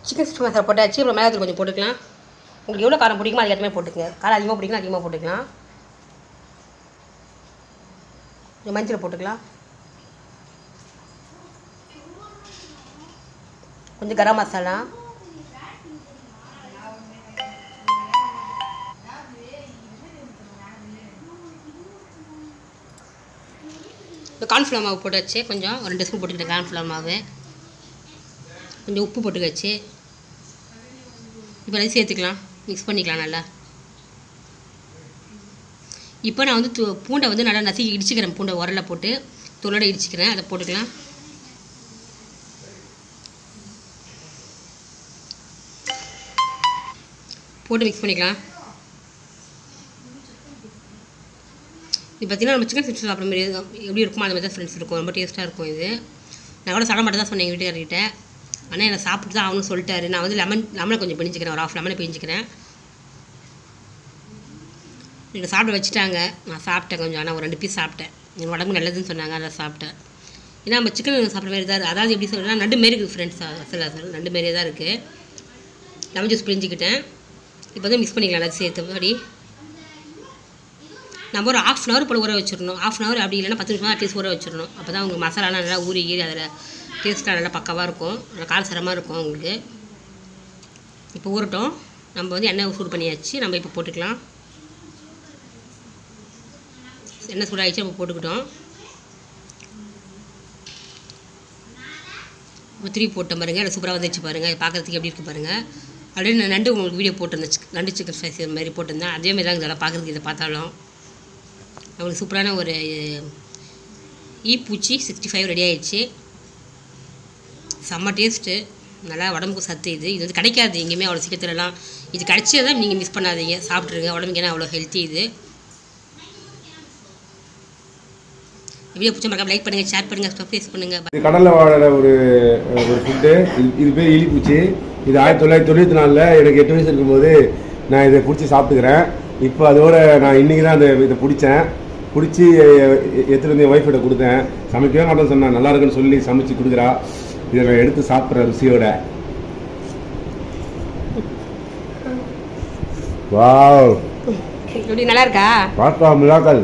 Chicken sixty masala போட்டாச்சு அப்புறம் மிளகாத்தூள் கொஞ்சம் போட்டுக்கலாம் உங்களுக்கு எவ்வளோ காரம் பிடிக்குமோ அதுக்கு ஏற்ற போட்டுக்கங்க காரம் அதிகமாக பிடிக்குன்னா அதிகமாக போட்டுக்கலாம் கொஞ்சம் மஞ்சள் போட்டுக்கலாம் கொஞ்சம் கரம் மசாலா இப்போ கார்ன்ஃப்ளவர் மாவு போட்டாச்சு கொஞ்சம் ஒரு ரெண்டு ஸ்பூன் போட்டுக்கிட்டேன் கார்ன்ஃப்ளவர் மாவு கொஞ்சம் உப்பு போட்டுக்கச்சு இப்போ அதை சேர்த்துக்கலாம் மிக்ஸ் பண்ணிக்கலாம் நல்லா இப்போ நான் வந்து து- பூண்டை வந்து நல்லா நசுக்கி இடிச்சுக்கிறேன் பூண்டை உரல்ல போட்டு தோலோட இடிச்சுக்கிறேன் அதை போட்டுக்கலாம் போட்டு மிக்ஸ் பண்ணிக்கலாம் இது பார்த்தீங்கன்னா நம்ம சிக்கன் சிக்ஸ்டி சாப்பிட்ற மாதிரி இருக்கும். எப்படி இருக்குமோ அந்த மாதிரி தான் ஃப்ரெண்ட்ஸ் இருக்கும் ரொம்ப டேஸ்ட்டாக இருக்கும் இது நான் கூட சாப்பிட மாட்டேன் தான் சொன்னேன் எங்கள் வீட்டுக்காரர்கிட்ட ஆனால் என்னை சாப்பிட்டு தான் அவனு சொல்லிட்டாரு நான் வந்து லெமன் லெமனை கொஞ்சம் பிழிஞ்சிக்கிறேன் ஒரு ஆஃப் லெமனை பிழிஞ்சிக்கிறேன் என்னை சாப்பிட வச்சுட்டாங்க நான் சாப்பிட்டேன் கொஞ்சம் ஆனால் ஒரு ரெண்டு பீஸ் சாப்பிட்டேன் என் உடம்பு நல்லதுன்னு சொன்னாங்க அதை சாப்பிட்டேன் ஏன்னா நம்ம சிக்கன் சாப்பிட்ற மாதிரி தான் இருக்கு. அதாவது எப்படி சொல்கிறேன்னா நண்டு மாரி இருக்குது ஃப்ரெண்ட்ஸ் அசல் அசல் நண்டு மாரியே தான் இருக்குது லெமன் ஜூஸ் பிழிஞ்சிக்கிட்டேன் இப்போ வந்து மிக்ஸ் பண்ணிக்கலாம் எல்லாத்தையும் சேர்த்தபடி நம்ம ஒரு ஆஃப் அன் ஹவர் போல் ஊற வச்சிடணும் ஆஃப் அன் ஹவர் அப்படி இல்லைன்னா பத்து நிமிஷம் அட்லீஸ்ட் ஊற வச்சிடணும் அப்போ தான் உங்களுக்கு மசாலாலாம் நல்லா ஊறி கீறி அதில் டேஸ்ட்டாக நல்லா பக்காவாக இருக்கும் நல்லா காரசரமாக இருக்கும் உங்களுக்கு இப்போ ஊறட்டும் நம்ம வந்து எண்ணெய் சூடு பண்ணியாச்சு நம்ம இப்போ போட்டுக்கலாம் எண்ணெய் சூடாகிடுச்சு நம்ம போட்டுக்கிட்டோம் இப்போ திருப்பி போட்டோம் பாருங்கள் எனக்கு சூப்பராக வந்துச்சு பாருங்கள் பார்க்குறதுக்கு எப்படி இருக்குது பாருங்கள் அப்படியே நான் நண்டு உங்களுக்கு வீடியோ போட்டிருந்தேன் சிக்- நண்டு சிக்கன் ஃப்ரைஸ் இது மாதிரி போட்டிருந்தேன் அதே மாதிரி தான் இதெல்லாம் பார்க்குறதுக்கு இதை பார்த்தாலும் நம்மளுக்கு சூப்பரான ஒரு ஈ பூச்சி சிக்ஸ்டி ஃபைவ் ரெடி ஆயிடுச்சு செம்ம டேஸ்ட்டு நல்லா உடம்புக்கு சத்து இது இது வந்து கிடைக்காது எங்கேயுமே அவ்வளோ சீக்கிரத்துலலாம் இது கிடைச்சதை நீங்கள் மிஸ் பண்ணாதீங்க சாப்பிட்ருங்க உடம்புக்கு ஏன்னா அவ்வளோ ஹெல்த்தி இது வீடியோ பிடிச்ச மறக்காம லைக் பண்ணுங்கள் ஷேர் பண்ணுங்கள் சப்ஸ்கிரைப் பண்ணுங்கள் இது கடலில் வாழற ஒரு ஒரு ஃபுட்டு இது இது பேர் இலிப்பூச்சி இது ஆயிரத்தி தொள்ளாயிரத்தி தொண்ணூற்றி நாலில் எனக்கு எட்டு வயசு இருக்கும்போது நான் இதை பிடிச்சி சாப்பிட்டுக்கிறேன் இப்போ அதோட நான் இன்றைக்கி தான் அந்த இதை பிடிச்சேன் பிடிச்சி எடுத்துகிட்டு வந்து என் ஒய்ஃபிட்ட கொடுத்தேன் சமைக்கவே மாட்டேன்னு சொன்னேன் நல்லா இருக்குன்னு சொல்லி சமைச்சு கொடுக்குறா இதை நான் எடுத்து சாப்பிட்றேன் ருசியோட வாவ் எப்படி நல்லா இருக்கா பாப்பா மிளாக்கல்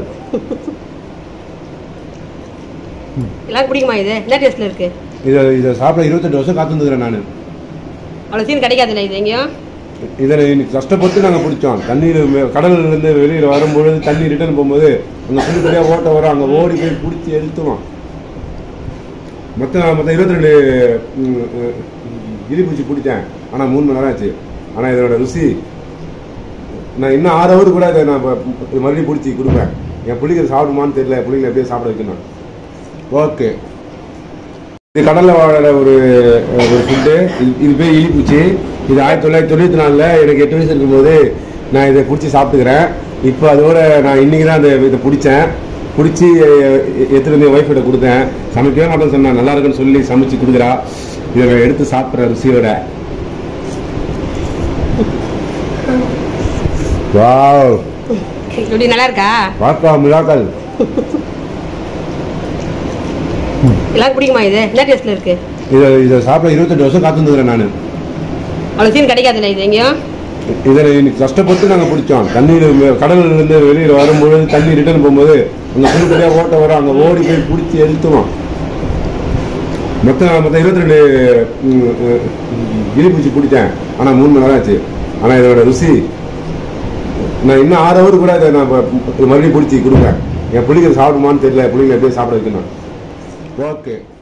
எல்லாரும் பிடிக்குமா இது என்ன டேஸ்ட்டில் இருக்குது இதை இதை சாப்பிட இருபத்தெட்டு வருஷம் காத்துருந்துக்கிறேன் நான் அவ்வளோ சீன் கிடைக்காதுல்ல இது எங்கேயும் இதில் இன்னைக்கு கஷ்டப்பட்டு நாங்கள் பிடிச்சோம் தண்ணீர் மே- கடல்லேருந்து வெளியில் வரும்பொழுது தண்ணி ரிட்டர்ன் போகும்போது அங்கே புள்ளி புள்ளியாக ஓட்ட வரும் அங்கே ஓடி போய் பிடிச்சி எடுத்துவோம் மொத்தம் மொத்தம் இருபத்தி ரெண்டு கிளிப்பூச்சி பிடிச்சேன் ஆனால் மூணு மணி நேரம் ஆச்சு ஆனால் இதோட ருசி நான் இன்னும் ஆறு ஹவர் கூட இதை நான் இப்ப- இப்ப மறுபடியும் பிடிச்சி கொடுப்பேன் என் பிள்ளைங்க சாப்பிடுமான்னு தெரியல என் பிள்ளைங்களை எப்படியும் சாப்பிட வைக்கணும் ஓகே இது கடலில் வாழற ஒரு ஒரு ஃபுட்டு இது இது பேர் இலிப்பூச்சி இது ஆயிரத்தி தொள்ளாயிரத்தி தொண்ணூற்றி நாலில் எனக்கு எட்டு வயசு இருக்கும்போது நான் இதை பிடிச்சி சாப்பிட்டுக்கிறேன் இப்போ அதோட நான் இன்றைக்கி தான் அந்த இதை பிடிச்சேன் பிடிச்சி எடுத்துகிட்டு வந்து என் ஒய்ஃபிட்ட கொடுத்தேன் சமைக்கவே மாட்டேன்னு சொன்னேன் நல்லா இருக்குன்னு சொல்லி சமைச்சு கொடுக்குறா இதை நான் எடுத்து சாப்பிட்றேன் ருசியோட வாவ் எப்படி நல்லா இருக்கா பாப்பா மிளாக்கல் எல்லாரும் பிடிக்குமா இது என்ன டேஸ்ட்டில் இருக்குது இதை இதை சாப்பிட இருபத்தெட்டு வருஷம் காத்துருந்துக்கிறேன் நான் அவ்வளோ சீன் கிடைக்காதுல்ல இது எங்கேயும் இதில் இன்னைக்கு கஷ்டப்பட்டு நாங்கள் பிடிச்சோம் தண்ணீர் மே- கடல்லேருந்து வெளியில் வரும்பொழுது தண்ணி ரிட்டர்ன் போகும்போது அங்கே புள்ளி புள்ளியாக ஓட்ட வரும் அங்கே ஓடி போய் பிடிச்சி எடுத்துவோம் மொத்தம் மொத்தம் இருபத்தி ரெண்டு கிளிப்பூச்சி பிடிச்சேன் ஆனால் மூணு மணி நேரம் ஆச்சு ஆனால் இதோட ருசி நான் இன்னும் ஆறு ஹவர் கூட இதை நான் இப்ப மறுபடியும் பிடிச்சி கொடுப்பேன் என் பிள்ளைங்க சாப்பிடுமான்னு தெரியல என் பிள்ளைங்களை எப்படியும் சாப்பிட வைக்கணும் ஓகே